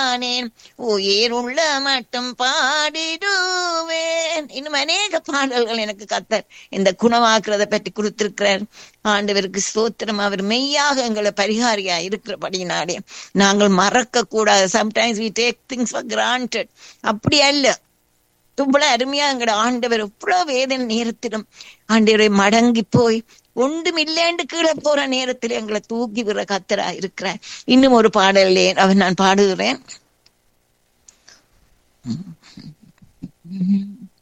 ஆனேன் உயிர் உள்ள மட்டும் பாடிடுவேன் இன்னும் அநேக பாடல்கள் எனக்கு கத்தர் இந்த குணமாக்குறத பற்றி கொடுத்திருக்கிறார் ஆண்டவருக்கு ஸ்தோத்திரம் அவர் மெய்யாக எங்களை பரிகாரியா இருக்கிறபடினாலே நாங்கள் மறக்க கூடாது sometimes we take things for granted அப்படி அல்ல இவ்வளவு அருமையா எங்கட ஆண்டவர் இவ்வளவு வேதனை நேரத்திலும் ஆண்டவரை மடங்கி போய் ஒன்றும் இல்லைன்னு கீழே போற நேரத்தில் எங்களை தூக்கி விடுற கத்தரா இருக்கிறார் இன்னும் ஒரு பாடலே அவன் நான் பாடுகிறேன்